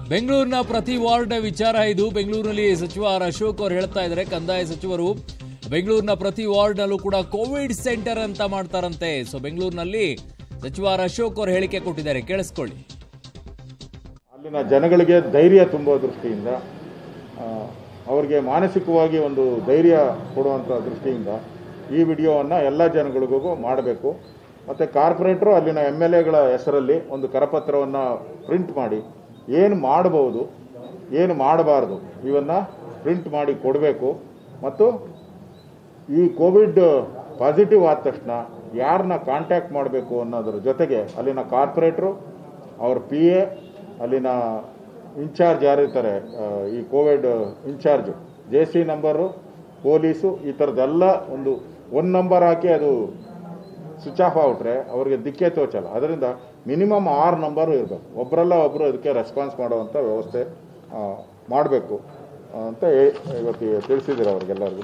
ಬೆಂಗಳೂರಿನ ಪ್ರತಿ ವಾರ್ಡ್ ವಿಚಾರ ಇದು ಬೆಂಗಳೂರಿನಲ್ಲಿ ಸಚಿವ ಆರ್ ಅಶೋಕ್ ಅವರು ಹೇಳ್ತಾ ಇದ್ದಾರೆ ಕಂದಾಯ ಸಚಿವರು ಬೆಂಗಳೂರಿನ ಪ್ರತಿ ವಾರ್ಡ್ನಲ್ಲೂ ಕೂಡ ಕೋವಿಡ್ ಸೆಂಟರ್ ಅಂತ ಮಾಡ್ತಾರಂತೆ ಸೊ ಬೆಂಗಳೂರಿನಲ್ಲಿ ಸಚಿವ ಆರ್ ಅಶೋಕ್ ಅವರು ಹೇಳಿಕೆ ಕೊಟ್ಟಿದ್ದಾರೆ ಕೇಳಿಸ್ಕೊಳ್ಳಿ ಅಲ್ಲಿನ ಜನಗಳಿಗೆ ಧೈರ್ಯ ತುಂಬೋ ದೃಷ್ಟಿಯಿಂದ ಆ, ಅವ್ರಿಗೆ ಮಾನಸಿಕವಾಗಿ ಒಂದು ಧೈರ್ಯ ಕೊಡುವಂಥ ದೃಷ್ಟಿಯಿಂದ ಈ ವಿಡಿಯೋವನ್ನು ಎಲ್ಲ ಜನಗಳಿಗೂ ಮಾಡಬೇಕು ಮತ್ತು ಕಾರ್ಪೊರೇಟ್ರು ಅಲ್ಲಿನ ಎಮ್ ಎಲ್ ಎಗಳ ಹೆಸರಲ್ಲಿ ಒಂದು ಕರಪತ್ರವನ್ನು ಪ್ರಿಂಟ್ ಮಾಡಿ ಏನು ಮಾಡಬಹುದು ಏನು ಮಾಡಬಾರ್ದು ಇವನ್ನು ಪ್ರಿಂಟ್ ಮಾಡಿ ಕೊಡಬೇಕು ಮತ್ತು ಈ ಕೋವಿಡ್ ಪಾಸಿಟಿವ್ ಆದ ತಕ್ಷಣ ಯಾರನ್ನ ಕಾಂಟ್ಯಾಕ್ಟ್ ಮಾಡಬೇಕು ಅನ್ನೋದ್ರ ಜೊತೆಗೆ ಅಲ್ಲಿನ ಕಾರ್ಪೊರೇಟ್ರು ಅವ್ರ ಪಿ ಎ ಅಲ್ಲಿನ ಇನ್ಚಾರ್ಜ್ ಯಾರಿರ್ತಾರೆ ಆ, ಈ Covid in charge J C number police ಈ ಥರದ್ದೆಲ್ಲ ಒಂದು ಒನ್ ನಂಬರ್ ಹಾಕಿ ಅದು ಸ್ವಿಚ್ ಆಫ್ ಆಗ್ಬಿಟ್ರೆ ಅವ್ರಿಗೆ ದಿಕ್ಕೇ ತೋಚಲ್ಲ ಅದರಿಂದ ಮಿನಿಮಮ್ ಆರು ನಂಬರು ಇರಬೇಕು ಒಬ್ಬರಲ್ಲ ಒಬ್ಬರು ಅದಕ್ಕೆ ರೆಸ್ಪಾನ್ಸ್ ಮಾಡುವಂಥ ವ್ಯವಸ್ಥೆ ಮಾಡಬೇಕು ಅಂತ ಹೇ- ಇವತ್ತು ತಿಳಿಸಿದ್ದೀರ ಅವ್ರಿಗೆಲ್ಲರಿಗೂ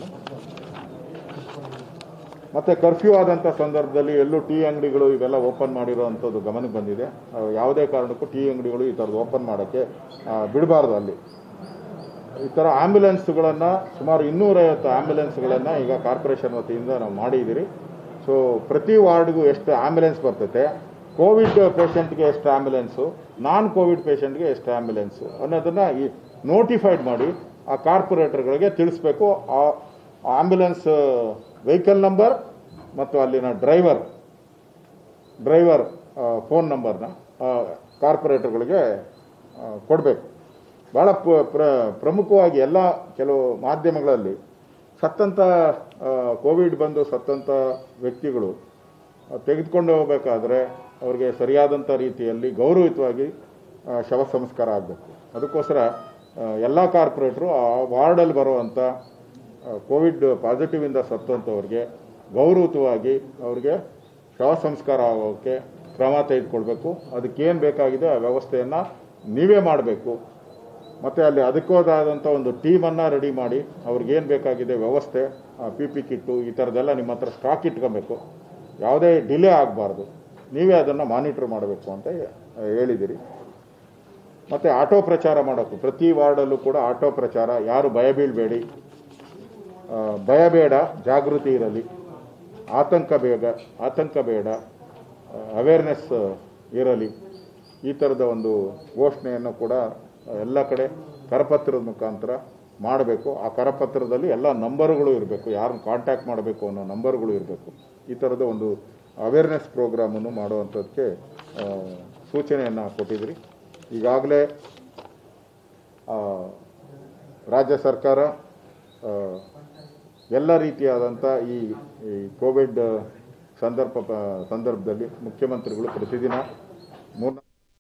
ಮತ್ತು ಕರ್ಫ್ಯೂ ಆದಂಥ ಸಂದರ್ಭದಲ್ಲಿ ಎಲ್ಲೂ ಟೀ ಅಂಗಡಿಗಳು ಇವೆಲ್ಲ ಓಪನ್ ಮಾಡಿರೋ ಅಂಥದ್ದು ಗಮನಕ್ಕೆ ಬಂದಿದೆ ಆ, ಯಾವುದೇ ಕಾರಣಕ್ಕೂ ಟೀ ಅಂಗಡಿಗಳು ಈ ಥರದ್ದು ಓಪನ್ ಮಾಡೋಕ್ಕೆ ಬಿಡಬಾರ್ದು ಅಲ್ಲಿ ಈ ಥರ ಆ್ಯಂಬುಲೆನ್ಸ್ಗಳನ್ನು ಸುಮಾರು ಇನ್ನೂರೈವತ್ತು ಆ್ಯಂಬುಲೆನ್ಸ್ಗಳನ್ನು ಈಗ ಕಾರ್ಪೊರೇಷನ್ ವತಿಯಿಂದ ನಾವು ಮಾಡಿದ್ದೀರಿ ಸೊ ಪ್ರತಿ ವಾರ್ಡ್ಗೂ ಎಷ್ಟು ಆ್ಯಂಬುಲೆನ್ಸ್ ಬರ್ತೈತೆ ಕೋವಿಡ್ ಪೇಷಂಟ್ಗೆ ಎಷ್ಟು ಆ್ಯಂಬುಲೆನ್ಸು ನಾನ್ ಕೋವಿಡ್ ಪೇಷಂಟ್ಗೆ ಎಷ್ಟು ಆ್ಯಂಬುಲೆನ್ಸು ಅನ್ನೋದನ್ನು ಈ ನೋಟಿಫೈಡ್ ಮಾಡಿ ಆ ಕಾರ್ಪೊರೇಟರ್ಗಳಿಗೆ ತಿಳಿಸ್ಬೇಕು ಆ ಆ್ಯಂಬುಲೆನ್ಸ್ ವೆಹಿಕಲ್ ನಂಬರ್ ಮತ್ತು ಅಲ್ಲಿನ ಡ್ರೈವರ್ ಡ್ರೈವರ್ ಫೋನ್ ನಂಬರ್ನ ಕಾರ್ಪೊರೇಟರ್ಗಳಿಗೆ ಕೊಡಬೇಕು ಭಾಳ ಪ್ರ- ಪ್ರ- ಪ್ರಮುಖವಾಗಿ ಎಲ್ಲ ಕೆಲವು ಮಾಧ್ಯಮಗಳಲ್ಲಿ ಸತ್ತಂಥ ಆ, ಕೋವಿಡ್ ಬಂದು ಸತ್ತಂಥ ವ್ಯಕ್ತಿಗಳು ಆ, ತೆಗೆದುಕೊಂಡು ಹೋಗಬೇಕಾದ್ರೆ ಅವ್ರಿಗೆ ಸರಿಯಾದಂಥ ರೀತಿಯಲ್ಲಿ ಗೌರವಯುತವಾಗಿ ಆ, ಶವ ಸಂಸ್ಕಾರ ಆಗಬೇಕು ಅದಕ್ಕೋಸ್ಕರ ಎಲ್ಲ ಕಾರ್ಪೊರೇಟ್ರು ಆ ವಾರ್ಡಲ್ಲಿ ಬರುವಂಥ ಆ, ಕೋವಿಡ್ ಪಾಸಿಟಿವಿಂದ ಸತ್ತಂಥವ್ರಿಗೆ ಗೌರವಯುತವಾಗಿ ಅವ್ರಿಗೆ ಶವ ಸಂಸ್ಕಾರ ಆಗೋಕ್ಕೆ ಕ್ರಮ ತೆಗೆದುಕೊಳ್ಬೇಕು ಅದಕ್ಕೇನು ಬೇಕಾಗಿದೆ ಆ ವ್ಯವಸ್ಥೆಯನ್ನು ನೀವೇ ಮಾಡಬೇಕು ಮತ್ತು ಅಲ್ಲಿ ಅದಕ್ಕೋದಾದಂಥ ಒಂದು ಟೀಮನ್ನು ರೆಡಿ ಮಾಡಿ ಅವ್ರಿಗೇನು ಬೇಕಾಗಿದೆ ವ್ಯವಸ್ಥೆ ಪಿ ಪಿ ಕಿಟ್ಟು ಈ ಥರದ್ದೆಲ್ಲ ನಿಮ್ಮ ಹತ್ರ ಸ್ಟಾಕ್ ಇಟ್ಕೊಬೇಕು ಯಾವುದೇ ಡಿಲೇ ಆಗಬಾರ್ದು ನೀವೇ ಅದನ್ನು ಮಾನಿಟ್ರ್ ಮಾಡಬೇಕು ಅಂತ ಹೇಳಿದ್ದೀರಿ ಮತ್ತು ಆಟೋ ಪ್ರಚಾರ ಮಾಡೋಕ್ಕೂ ಪ್ರತಿ ವಾರ್ಡಲ್ಲೂ ಕೂಡ ಆಟೋ ಪ್ರಚಾರ ಯಾರು ಭಯ ಬೀಳಬೇಡಿ ಆ, ಭಯ ಬೇಡ ಜಾಗೃತಿ ಇರಲಿ ಆತಂಕ ಬೇಗ ಆತಂಕ ಬೇಡ ಅವೇರ್ನೆಸ್ ಇರಲಿ ಈ ಥರದ ಒಂದು ಘೋಷಣೆಯನ್ನು ಕೂಡ ಎಲ್ಲ ಕಡೆ ಕರಪತ್ರದ ಮುಖಾಂತರ ಮಾಡಬೇಕು ಆ ಕರಪತ್ರದಲ್ಲಿ ಎಲ್ಲ ನಂಬರ್ಗಳು ಇರಬೇಕು ಯಾರನ್ನ ಕಾಂಟ್ಯಾಕ್ಟ್ ಮಾಡಬೇಕು ಅನ್ನೋ ನಂಬರ್ಗಳು ಇರಬೇಕು ಈ ಥರದ ಒಂದು ಅವೇರ್ನೆಸ್ ಪ್ರೋಗ್ರಾಮನ್ನು ಮಾಡುವಂಥದ್ದಕ್ಕೆ ಆ, ಸೂಚನೆಯನ್ನು ಕೊಟ್ಟಿದ್ರಿ ಈಗಾಗಲೇ ಆ, ರಾಜ್ಯ ಸರ್ಕಾರ ಆ, ಎಲ್ಲ ರೀತಿಯಾದಂಥ ಈ ಈ ಕೋವಿಡ್ ಸಂದರ್ಭ ಸಂದರ್ಭದಲ್ಲಿ ಮುಖ್ಯಮಂತ್ರಿಗಳು ಪ್ರತಿದಿನ ಮೂರ್ನಾಲ್ಕು